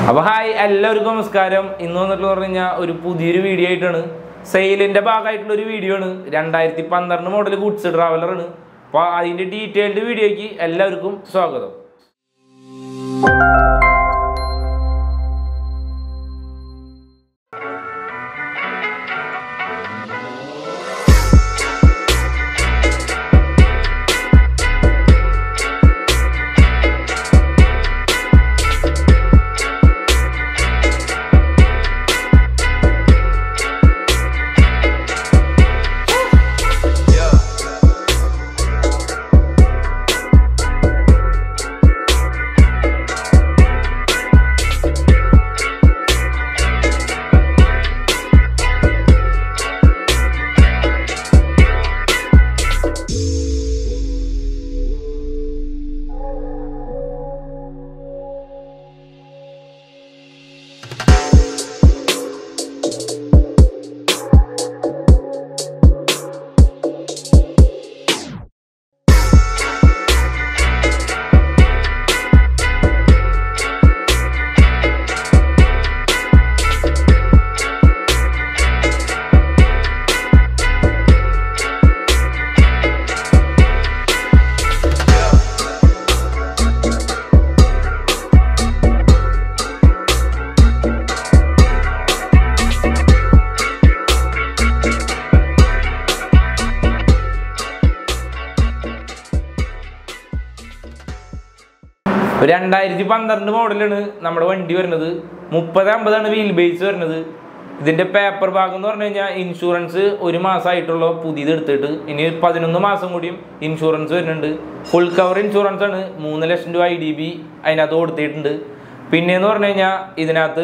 അപ്പൊ ഹായ് എല്ലാവർക്കും നമസ്കാരം ഇന്ന് വന്നിട്ട് പറഞ്ഞു കഴിഞ്ഞാൽ ഒരു പുതിയൊരു വീഡിയോ ആയിട്ടാണ് സെയിലിന്റെ ഭാഗമായിട്ടുള്ള ഒരു വീഡിയോ ആണ് രണ്ടായിരത്തി പന്ത്രണ്ട് മോഡൽ ഗുഡ്സ് ട്രാവലർ ആണ് അപ്പൊ അതിന്റെ ഡീറ്റെയിൽഡ് വീഡിയോയ്ക്ക് എല്ലാവർക്കും സ്വാഗതം ഒരു രണ്ടായിരത്തി പന്ത്രണ്ട് മോഡലാണ് നമ്മുടെ വണ്ടി വരുന്നത് മുപ്പത് അമ്പതാണ് വീൽ ബേസ് വരുന്നത് ഇതിന്റെ പേപ്പർ ഭാഗം എന്ന് പറഞ്ഞു കഴിഞ്ഞാൽ ഇൻഷുറൻസ് ഒരു മാസമായിട്ടുള്ള പുതിയത് എടുത്തിട്ട് ഇനി പതിനൊന്ന് മാസം കൂടിയും ഇൻഷുറൻസ് വരുന്നുണ്ട് ഫുൾ കവർ ഇൻഷുറൻസ് ആണ് മൂന്ന് ലക്ഷം രൂപ ഐ ഡി ബി അതിനകത്ത് കൊടുത്തിട്ടുണ്ട് പിന്നെയെന്ന് പറഞ്ഞു കഴിഞ്ഞാൽ ഇതിനകത്ത്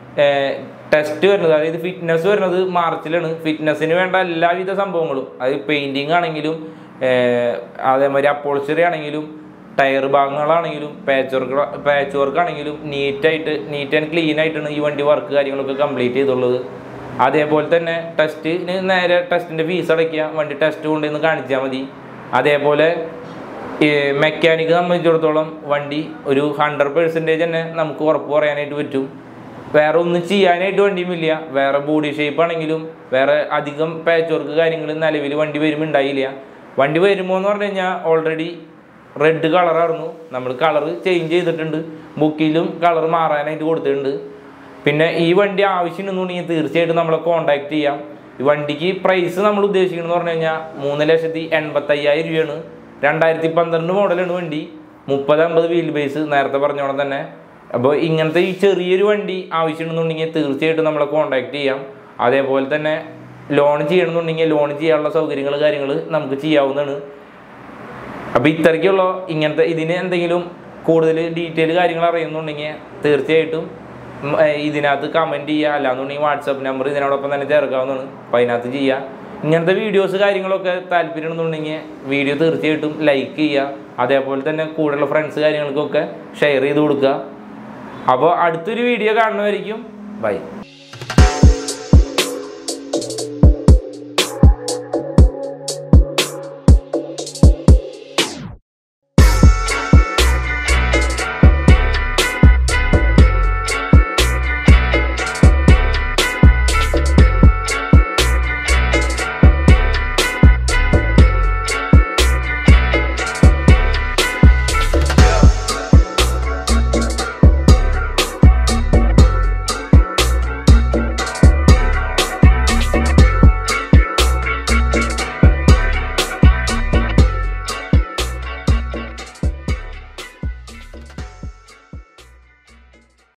ടെസ്റ്റ് വരുന്നത് അതായത് ഫിറ്റ്നസ് വരുന്നത് മാർച്ചിലാണ് ഫിറ്റ്നസ്സിന് വേണ്ട എല്ലാവിധ സംഭവങ്ങളും അതായത് പെയിന്റിങ് ആണെങ്കിലും ഏർ അതേമാതിരി അപ്പോൾസ്റ്ററി ആണെങ്കിലും ടയർ ഭാഗങ്ങളാണെങ്കിലും പാച്ച് വർക്ക് പാച്ച് വർക്ക് ആണെങ്കിലും നീറ്റായിട്ട് നീറ്റ് ആൻഡ് ക്ലീൻ ആയിട്ടാണ് ഈ വണ്ടി വർക്ക് കാര്യങ്ങളൊക്കെ കംപ്ലീറ്റ് ചെയ്തുള്ളത് അതേപോലെ തന്നെ ടെസ്റ്റിന് നേരെ ടെസ്റ്റിൻ്റെ ഫീസ് അടയ്ക്കുക വണ്ടി ടെസ്റ്റ് കൊണ്ടുവന്ന് കാണിച്ചാൽ മതി അതേപോലെ മെക്കാനിക്ക് സംബന്ധിച്ചിടത്തോളം വണ്ടി ഒരു ഹൺഡ്രഡ് പെർസെൻറ്റേജ് തന്നെ നമുക്ക് ഉറപ്പ് പറയാനായിട്ട് പറ്റും വേറെ ഒന്നും ചെയ്യാനായിട്ട് വണ്ടിയുമില്ല വേറെ ബോഡി ഷേപ്പ് ആണെങ്കിലും വേറെ അധികം പാച്ച് വർക്ക് കാര്യങ്ങൾ നിലവിൽ വണ്ടി വരുമ്പോൾ ഉണ്ടായില്ല വണ്ടി വരുമ്പോൾ എന്ന് പറഞ്ഞു കഴിഞ്ഞാൽ ഓൾറെഡി റെഡ് കളറായിരുന്നു നമ്മൾ കളർ ചേഞ്ച് ചെയ്തിട്ടുണ്ട് ബുക്കിലും കളർ മാറാനായിട്ട് കൊടുത്തിട്ടുണ്ട് പിന്നെ ഈ വണ്ടി ആവശ്യമുണ്ടെന്നുണ്ടെങ്കിൽ തീർച്ചയായിട്ടും നമ്മളെ കോൺടാക്ട് ചെയ്യാം ഈ വണ്ടിക്ക് പ്രൈസ് നമ്മൾ ഉദ്ദേശിക്കുന്നത് പറഞ്ഞു കഴിഞ്ഞാൽ മൂന്ന് ലക്ഷത്തി എൺപത്തയ്യായിരം രൂപയാണ് രണ്ടായിരത്തി പന്ത്രണ്ട് മോഡലാണ് വണ്ടി മുപ്പത് അമ്പത് വീൽ ബേസ് നേരത്തെ പറഞ്ഞോളം തന്നെ അപ്പോൾ ഇങ്ങനത്തെ ഈ ചെറിയൊരു വണ്ടി ആവശ്യമുണ്ടെന്നുണ്ടെങ്കിൽ തീർച്ചയായിട്ടും നമ്മളെ കോൺടാക്ട് ചെയ്യാം അതേപോലെ തന്നെ ലോൺ ചെയ്യണമെന്നുണ്ടെങ്കിൽ ലോൺ ചെയ്യാനുള്ള സൗകര്യങ്ങൾ കാര്യങ്ങൾ നമുക്ക് ചെയ്യാവുന്നതാണ് അപ്പോൾ ഇത്രയ്ക്കുള്ള ഇങ്ങനത്തെ ഇതിന് എന്തെങ്കിലും കൂടുതൽ ഡീറ്റെയിൽ കാര്യങ്ങൾ അറിയുന്നുണ്ടെങ്കിൽ തീർച്ചയായിട്ടും ഉം, ഏർ ഇതിനകത്ത് കമൻറ്റ് ചെയ്യുക അല്ലാന്നുണ്ടെങ്കിൽ വാട്സപ്പ് നമ്പർ ഇതിനോടൊപ്പം തന്നെ ചേർക്കാവുന്നതാണ് അപ്പോൾ അതിനകത്ത് ചെയ്യുക ഇങ്ങനത്തെ വീഡിയോസ് കാര്യങ്ങളൊക്കെ താല്പര്യം ഉണ്ടെന്നുണ്ടെങ്കിൽ വീഡിയോ തീർച്ചയായിട്ടും ലൈക്ക് ചെയ്യുക അതേപോലെ തന്നെ കൂടെയുള്ള ഫ്രണ്ട്സ് കാര്യങ്ങൾക്കൊക്കെ ഷെയർ ചെയ്ത് കൊടുക്കുക അപ്പോൾ അടുത്തൊരു വീഡിയോ കാണുന്നതായിരിക്കും ബൈ